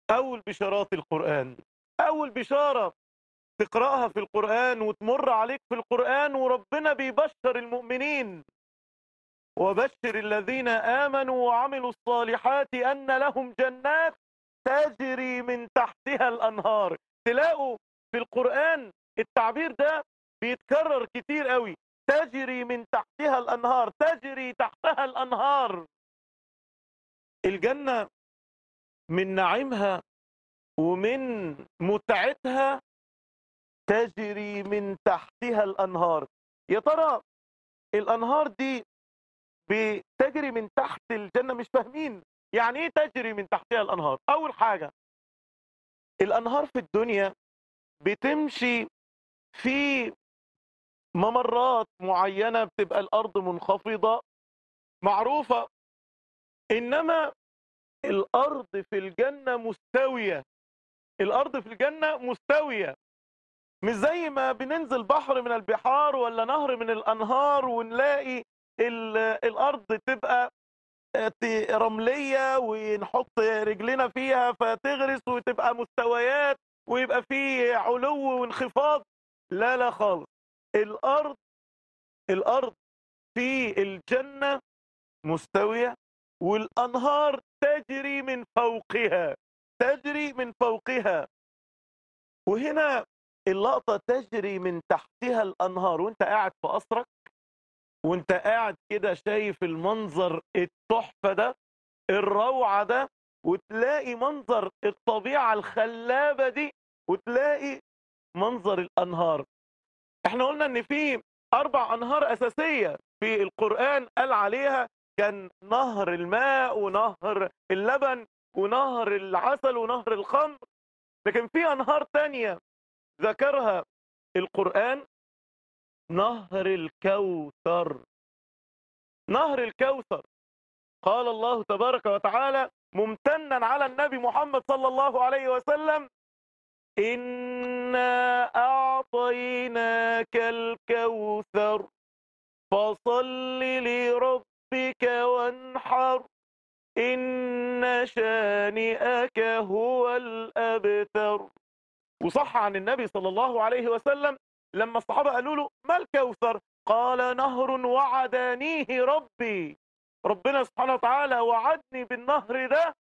أول بشارات القرآن أول بشارة تقرأها في القرآن وتمر عليك في القرآن وربنا بيبشر المؤمنين وبشر الذين آمنوا وعملوا الصالحات أن لهم جنات تجري من تحتها الأنهار تلاقوا في القرآن التعبير ده بيتكرر كتير قوي تجري من تحتها الأنهار تجري تحتها الأنهار الجنة من نعيمها ومن متعتها تجري من تحتها الأنهار يا ترى الأنهار دي بتجري من تحت الجنة مش فاهمين يعني ايه تجري من تحتها الأنهار أول حاجة الأنهار في الدنيا بتمشي في ممرات معينة بتبقى الأرض منخفضة معروفة إنما الأرض في الجنة مستوية الأرض في الجنة مستوية مش زي ما بننزل بحر من البحار ولا نهر من الأنهار ونلاقي ال- الأرض تبقى ت- رملية ونحط رجلنا فيها فتغرس وتبقى مستويات ويبقى فيه علو وانخفاض لا لا خالص الأرض الأرض في الجنة مستوية والأنهار تجري من فوقها تجري من فوقها وهنا اللقطة تجري من تحتها الأنهار وانت قاعد في قصرك وانت قاعد كده شايف المنظر التحفة ده الروعة ده وتلاقي منظر الطبيعة الخلابة دي وتلاقي منظر الأنهار احنا قلنا ان في اربع انهار اساسية في القرآن قال عليها كان نهر الماء ونهر اللبن ونهر العسل ونهر الخمر لكن في انهار تانية ذكرها القرآن نهر الكوثر نهر الكوثر قال الله تبارك وتعالى ممتنا على النبي محمد صلى الله عليه وسلم إنا أعطيناك الكوثر فصل لربك وانحر إن شانئك هو الأبتر وصح عن النبي صلى الله عليه وسلم لما الصحابة قالوا له ما الكوثر قال نهر وعدانيه ربي ربنا سبحانه وتعالى وعدني بالنهر ده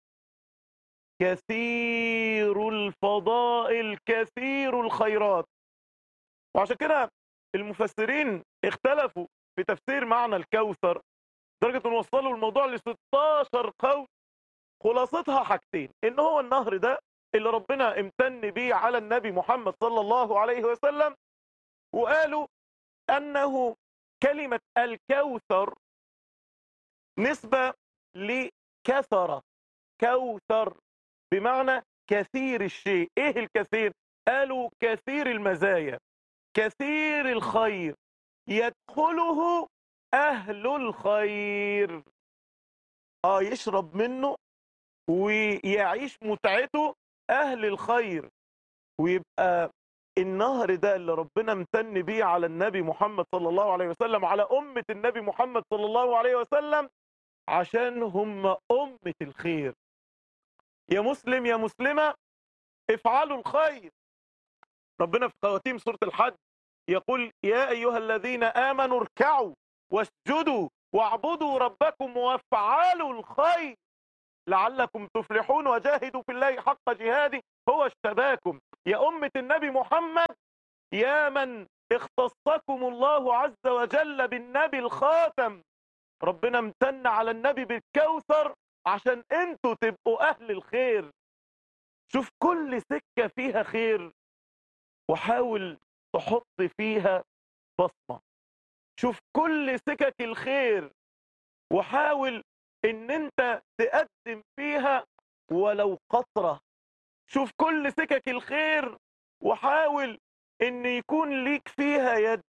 كثير الفضائل كثير الخيرات وعشان كده المفسرين اختلفوا في تفسير معنى الكوثر لدرجة ان وصلوا الموضوع ل 16 قول خلاصتها حاجتين ان هو النهر ده اللي ربنا امتن بيه على النبي محمد صلى الله عليه وسلم وقالوا انه كلمة الكوثر نسبة لكثرة كوثر بمعنى كثير الشيء ايه الكثير قالوا كثير المزايا كثير الخير يدخله اهل الخير اه يشرب منه ويعيش متعته اهل الخير ويبقى النهر ده اللي ربنا امتن بيه على النبي محمد صلى الله عليه وسلم على أمة النبي محمد صلى الله عليه وسلم عشان هم أمة الخير يا مسلم يا مسلمة افعلوا الخير ربنا في خواتيم سورة الحج يقول يا أيها الذين آمنوا اركعوا واسجدوا واعبدوا ربكم وافعلوا الخير لعلكم تفلحون وجاهدوا في الله حق جهاده هو اشتباكم يا أمة النبي محمد يا من اختصكم الله عز وجل بالنبي الخاتم ربنا امتن على النبي بالكوثر عشان انتوا تبقوا أهل الخير شوف كل سكة فيها خير وحاول تحط فيها بصمة شوف كل سكك الخير وحاول ان انت تقدم فيها ولو قطرة شوف كل سكك الخير وحاول ان يكون ليك فيها يد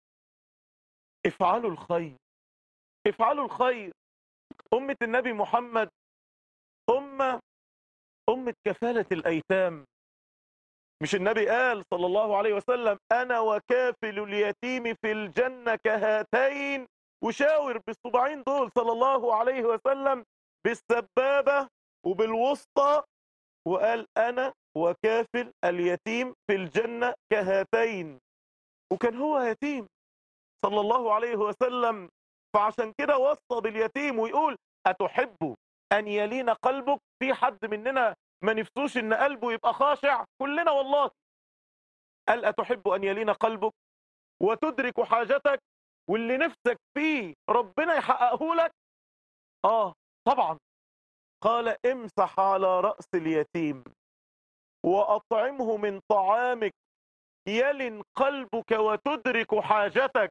افعلوا الخير افعلوا الخير أمة النبي محمد أمة أمة كفالة الأيتام مش النبي قال صلى الله عليه وسلم أنا وكافل اليتيم في الجنة كهاتين وشاور بالصباعين دول صلى الله عليه وسلم بالسبابة وبالوسطى وقال أنا وكافل اليتيم في الجنة كهاتين وكان هو يتيم صلى الله عليه وسلم فعشان كده وصى باليتيم ويقول أتحب أن يلين قلبك في حد مننا ما نفسوش ان قلبه يبقى خاشع كلنا والله قال أتحب أن يلين قلبك وتدرك حاجتك واللي نفسك فيه ربنا يحققه لك آه طبعا قال امسح على رأس اليتيم وأطعمه من طعامك يلن قلبك وتدرك حاجتك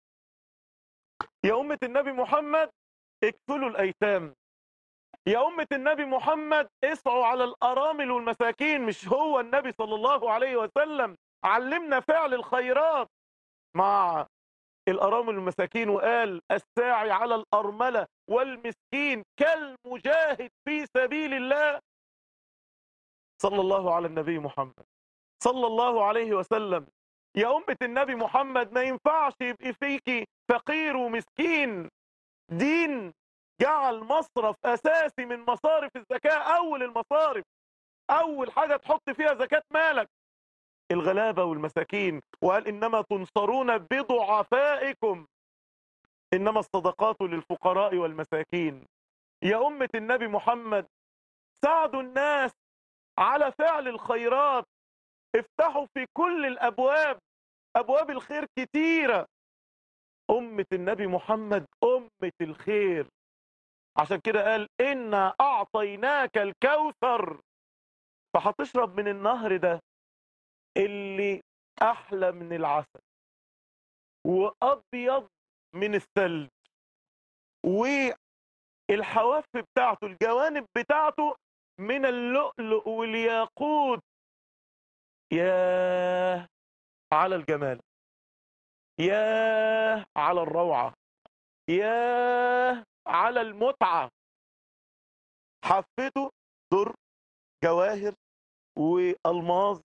يا أمة النبي محمد اكفلوا الأيتام يا أمة النبي محمد اسعوا على الأرامل والمساكين مش هو النبي صلى الله عليه وسلم علمنا فعل الخيرات مع الأرامل والمساكين وقال الساعي على الأرملة والمسكين كالمجاهد في سبيل الله صلى الله على النبي محمد صلى الله عليه وسلم يا أمة النبي محمد ما ينفعش يبقى فيكي فقير ومسكين دين جعل مصرف أساسي من مصارف الزكاة أول المصارف أول حاجة تحط فيها زكاة مالك الغلابة والمساكين وقال إنما تنصرون بضعفائكم إنما الصدقات للفقراء والمساكين يا أمة النبي محمد ساعدوا الناس على فعل الخيرات افتحوا في كل الأبواب أبواب الخير كتيرة أمة النبي محمد أمة الخير عشان كده قال إنا أعطيناك الكوثر فهتشرب من النهر ده اللي أحلى من العسل وأبيض من الثلج والحواف بتاعته الجوانب بتاعته من اللؤلؤ والياقوت ياه على الجمال ياه على الروعة ياه على المتعة حفته در جواهر والماظ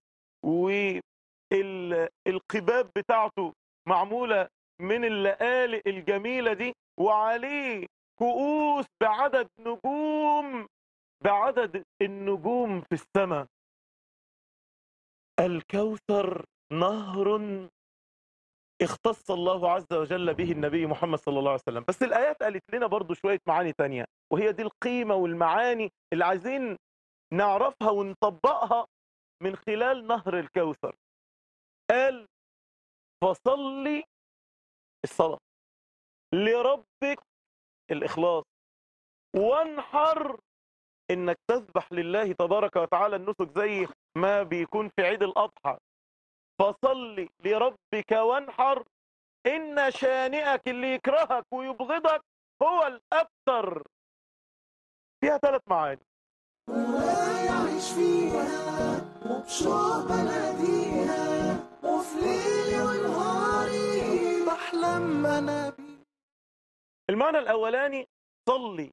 والقباب بتاعته معمولة من اللآلئ الجميلة دي وعليه كؤوس بعدد نجوم بعدد النجوم في السماء الكوثر نهر اختص الله عز وجل به النبي محمد صلى الله عليه وسلم بس الآيات قالت لنا برضو شوية معاني تانية وهي دي القيمة والمعاني اللي عايزين نعرفها ونطبقها من خلال نهر الكوثر قال فصلي الصلاة لربك الإخلاص وانحر انك تذبح لله تبارك وتعالى النسك زي ما بيكون في عيد الأضحى فصلي لربك وانحر إن شانئك اللي يكرهك ويبغضك هو الأبتر فيها ثلاث معاني ويعيش فيها وبشوق بناديها وفي ليلي ونهاري بحلم انا بيها المعنى الأولاني صلي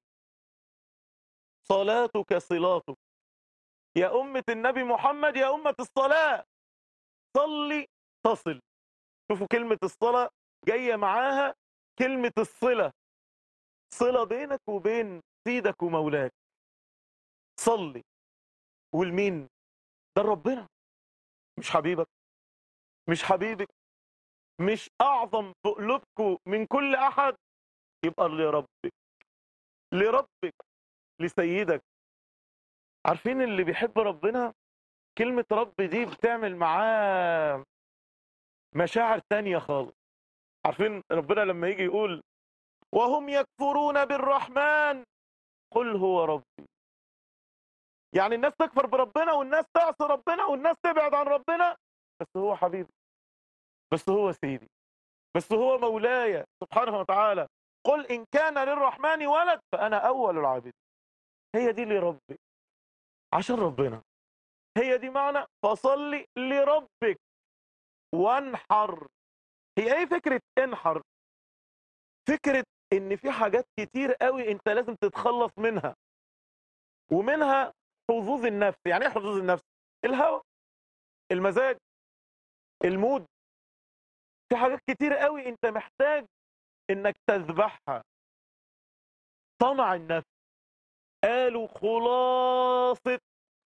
صلاتك صلاتك يا أمة النبي محمد يا أمة الصلاة صلي تصل شوفوا كلمة الصلاة جاية معاها كلمة الصلة صلة بينك وبين سيدك ومولاك صلي والمين ده ربنا مش حبيبك مش حبيبك مش أعظم في قلوبكم من كل أحد يبقى لربك لربك لسيدك عارفين اللي بيحب ربنا كلمة رب دي بتعمل معاه مشاعر تانية خالص عارفين ربنا لما يجي يقول وهم يكفرون بالرحمن قل هو ربي يعني الناس تكفر بربنا والناس تعصي ربنا والناس تبعد عن ربنا بس هو حبيبي بس هو سيدي بس هو مولاي سبحانه وتعالى قل إن كان للرحمن ولد فأنا أول العابدين هي دي لربك عشان ربنا هي دي معنى فصلي لربك وانحر هي ايه فكرة انحر فكرة ان في حاجات كتير قوي انت لازم تتخلص منها ومنها حظوظ النفس يعني ايه حظوظ النفس الهوى المزاج المود في حاجات كتير قوي انت محتاج انك تذبحها طمع النفس قالوا خلاصة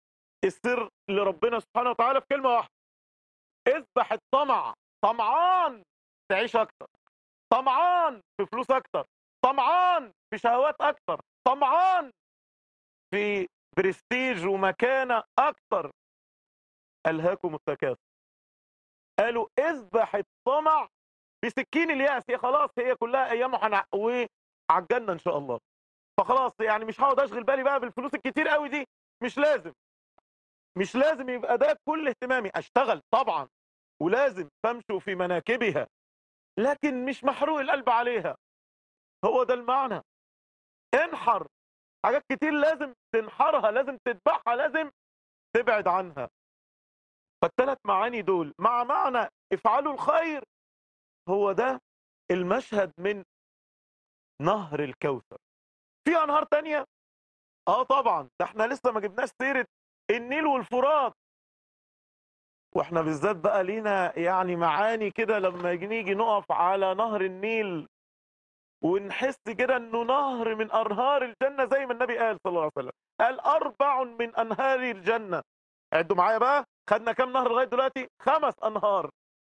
السر لربنا سبحانه وتعالى في كلمة واحدة اذبح الطمع طمعان تعيش اكتر طمعان في فلوس اكتر طمعان في شهوات اكتر طمعان في برستيج ومكانة اكتر الهاكم التكاثر قالوا اذبح الطمع بسكين الياس هي خلاص هي كلها ايام وهنقويه على الجنه ان شاء الله فخلاص يعني مش هقعد اشغل بالي بقى بالفلوس الكتير قوي دي مش لازم مش لازم يبقى ده كل اهتمامي اشتغل طبعا ولازم تمشوا في مناكبها لكن مش محروق القلب عليها هو ده المعنى انحر حاجات كتير لازم تنحرها لازم تذبحها لازم تبعد عنها فالثلاث معاني دول مع معنى افعلوا الخير هو ده المشهد من نهر الكوثر في انهار تانية اه طبعا ده احنا لسه ما جبناش سيرة النيل والفرات واحنا بالذات بقى لينا يعني معاني كده لما نيجي نقف على نهر النيل ونحس كده انه نهر من انهار الجنة زي ما النبي قال صلى الله عليه وسلم قال اربع من انهار الجنة عدوا معايا بقى خدنا كام نهر لغاية دلوقتي خمس انهار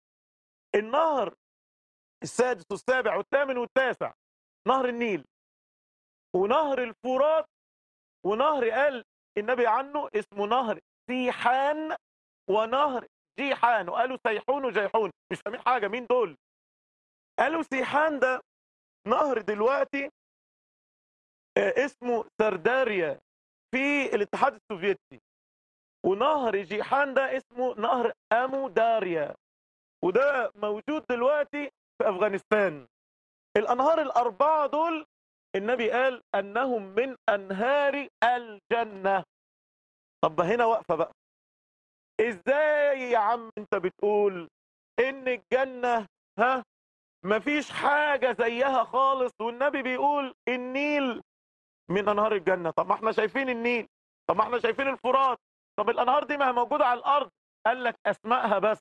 النهر السادس والسابع والثامن والتاسع نهر النيل ونهر الفرات ونهر قال النبي عنه اسمه نهر سيحان ونهر جيحان وقالوا سيحون وجيحون مش فاهمين حاجه مين دول قالوا سيحان ده نهر دلوقتي آه، اسمه سرداريا في الاتحاد السوفيتي ونهر جيحان ده اسمه نهر امو داريا وده موجود دلوقتي في افغانستان الانهار الاربعه دول النبي قال انهم من انهار الجنه طب هنا واقفه بقى ازاي يا عم انت بتقول ان الجنه ها مفيش حاجه زيها خالص والنبي بيقول النيل من انهار الجنه طب ما احنا شايفين النيل طب ما احنا شايفين الفرات طب الانهار دي ما هي موجوده على الارض قال لك اسمائها بس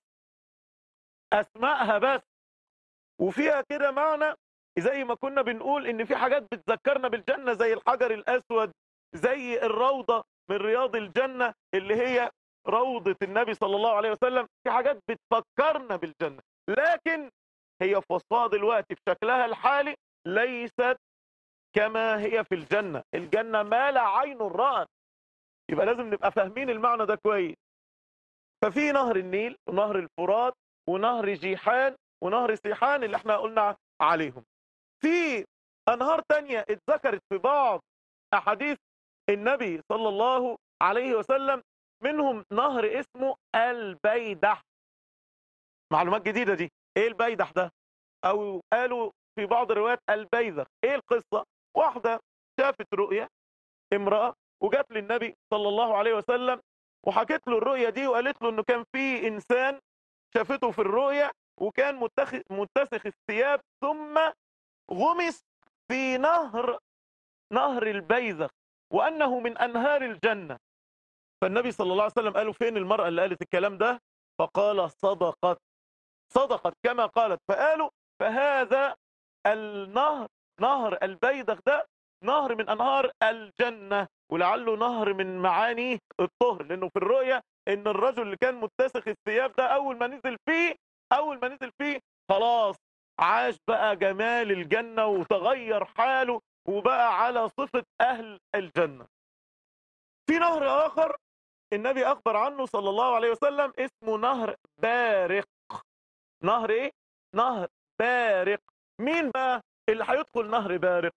اسمائها بس وفيها كده معنى زي ما كنا بنقول ان في حاجات بتذكرنا بالجنه زي الحجر الاسود زي الروضه من رياض الجنه اللي هي روضه النبي صلى الله عليه وسلم في حاجات بتفكرنا بالجنه لكن هي في وصفها دلوقتي في شكلها الحالي ليست كما هي في الجنه الجنه ما لا عين رأت يبقى لازم نبقى فاهمين المعنى ده كويس ففي نهر النيل ونهر الفرات ونهر جيحان ونهر سيحان اللي احنا قلنا عليهم في انهار تانية اتذكرت في بعض احاديث النبي صلى الله عليه وسلم منهم نهر اسمه البيدح معلومات جديدة دي ايه البيدح ده او قالوا في بعض الروايات البيذخ ايه القصة واحدة شافت رؤية امرأة وجات للنبي صلى الله عليه وسلم وحكت له الرؤية دي وقالت له انه كان في انسان شافته في الرؤية وكان متخ... متسخ الثياب ثم غمس في نهر نهر البيذخ وانه من انهار الجنه فالنبي صلى الله عليه وسلم قالوا فين المراه اللي قالت الكلام ده فقال صدقت صدقت كما قالت فقالوا فهذا النهر نهر البيذخ ده نهر من انهار الجنه ولعله نهر من معاني الطهر لانه في الرؤيا ان الرجل اللي كان متسخ الثياب ده اول ما نزل فيه اول ما نزل فيه خلاص عاش بقى جمال الجنة وتغير حاله وبقى على صفة أهل الجنة في نهر آخر النبي أخبر عنه صلى الله عليه وسلم اسمه نهر بارق نهر إيه؟ نهر بارق مين بقى اللي هيدخل نهر بارق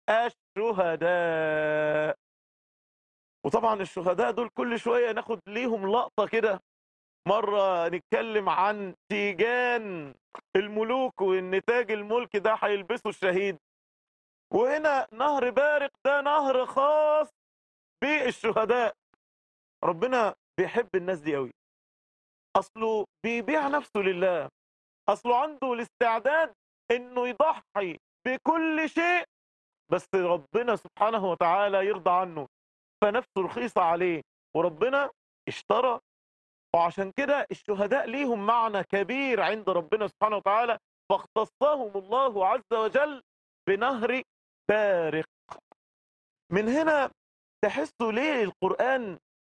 الشهداء وطبعا الشهداء دول كل شوية ناخد ليهم لقطة كده مرة نتكلم عن تيجان الملوك وان تاج الملك ده هيلبسه الشهيد وهنا نهر بارق ده نهر خاص بالشهداء ربنا بيحب الناس دي قوي اصله بيبيع نفسه لله اصله عنده الاستعداد انه يضحي بكل شيء بس ربنا سبحانه وتعالى يرضى عنه فنفسه رخيصة عليه وربنا اشترى وعشان كده الشهداء ليهم معنى كبير عند ربنا سبحانه وتعالى فاختصهم الله عز وجل بنهر بارق من هنا تحسوا ليه القرآن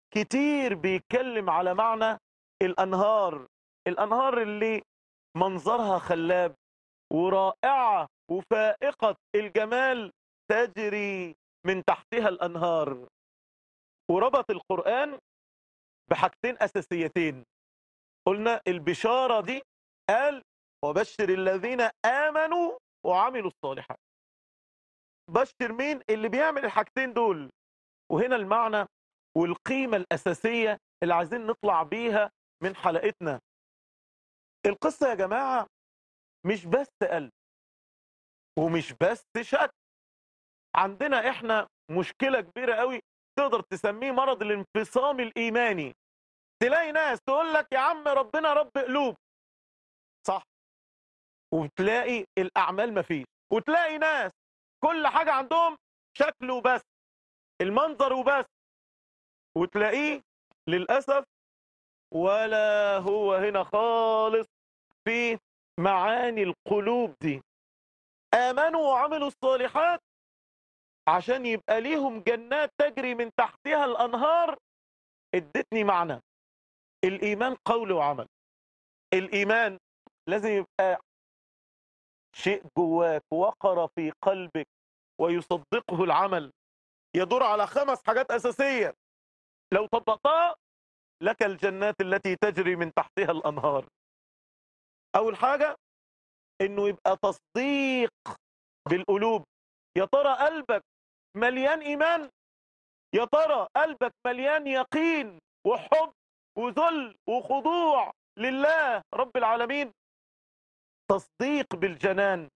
كتير بيتكلم على معنى الأنهار الأنهار اللي منظرها خلاب ورائعة وفائقة الجمال تجري من تحتها الأنهار وربط القرآن بحاجتين أساسيتين قلنا البشارة دي قال وبشر الذين آمنوا وعملوا الصالحات بشر مين اللي بيعمل الحاجتين دول وهنا المعنى والقيمة الأساسية اللي عايزين نطلع بيها من حلقتنا القصة يا جماعة مش بس قلب ومش بس شك عندنا احنا مشكلة كبيرة قوي تقدر تسميه مرض الانفصام الإيماني تلاقي ناس تقول لك يا عم ربنا رب قلوب صح وتلاقي الأعمال مفيش وتلاقي ناس كل حاجة عندهم شكل وبس المنظر وبس وتلاقيه للأسف ولا هو هنا خالص في معاني القلوب دي آمنوا وعملوا الصالحات عشان يبقى ليهم جنات تجري من تحتها الأنهار ادتني معنى الإيمان قول وعمل الإيمان لازم يبقى شيء جواك وقر في قلبك ويصدقه العمل يدور على خمس حاجات أساسية لو طبقتها لك الجنات التي تجري من تحتها الأنهار أول حاجة إنه يبقى تصديق بالقلوب يا ترى قلبك مليان إيمان يا ترى قلبك مليان يقين وحب وذل وخضوع لله رب العالمين تصديق بالجنان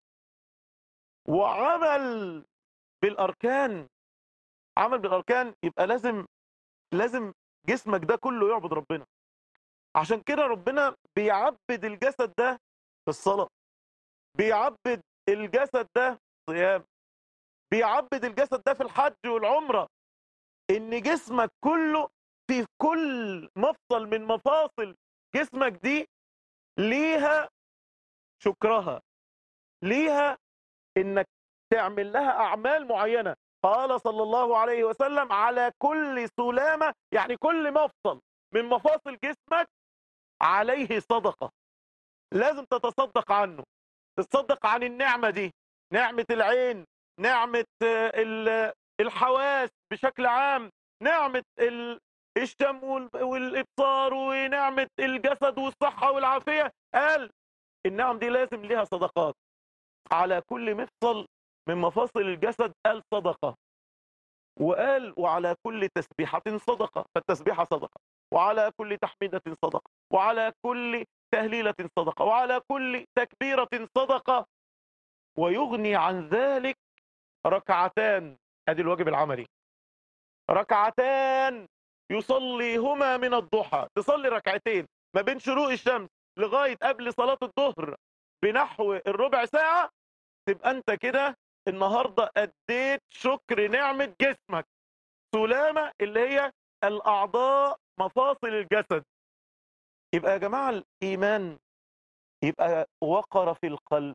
وعمل بالأركان عمل بالأركان يبقى لازم لازم جسمك ده كله يعبد ربنا عشان كده ربنا بيعبد الجسد ده في الصلاة بيعبد الجسد ده صيام بيعبد الجسد ده في الحج والعمرة ان جسمك كله في كل مفصل من مفاصل جسمك دي ليها شكرها ليها انك تعمل لها اعمال معينة قال صلى الله عليه وسلم على كل سلامة يعني كل مفصل من مفاصل جسمك عليه صدقة لازم تتصدق عنه تتصدق عن النعمة دي نعمة العين نعمة الحواس بشكل عام نعمة الشم والإبصار ونعمة الجسد والصحة والعافية قال النعم دي لازم لها صدقات على كل مفصل من مفاصل الجسد قال صدقة وقال وعلى كل تسبيحة صدقة فالتسبيحة صدقة وعلى كل تحميدة صدقة وعلى كل تهليلة صدقة وعلى كل تكبيرة صدقة ويغني عن ذلك ركعتان ادي الواجب العملي ركعتان يصليهما من الضحى تصلي ركعتين ما بين شروق الشمس لغاية قبل صلاة الظهر بنحو الربع ساعة تبقى انت كده النهاردة اديت شكر نعمة جسمك سلامة اللي هي الأعضاء مفاصل الجسد يبقى يا جماعة الإيمان يبقى وقر في القلب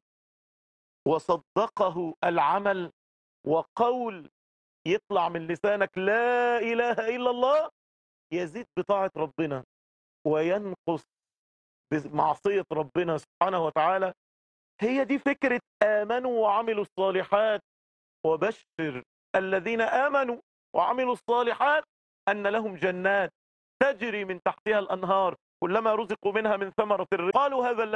وصدقه العمل وقول يطلع من لسانك لا إله إلا الله يزيد بطاعة ربنا وينقص بمعصية ربنا سبحانه وتعالى هي دي فكرة آمنوا وعملوا الصالحات وبشر الذين آمنوا وعملوا الصالحات أن لهم جنات تجري من تحتها الأنهار كلما رزقوا منها من ثمرة الرزق قالوا هذا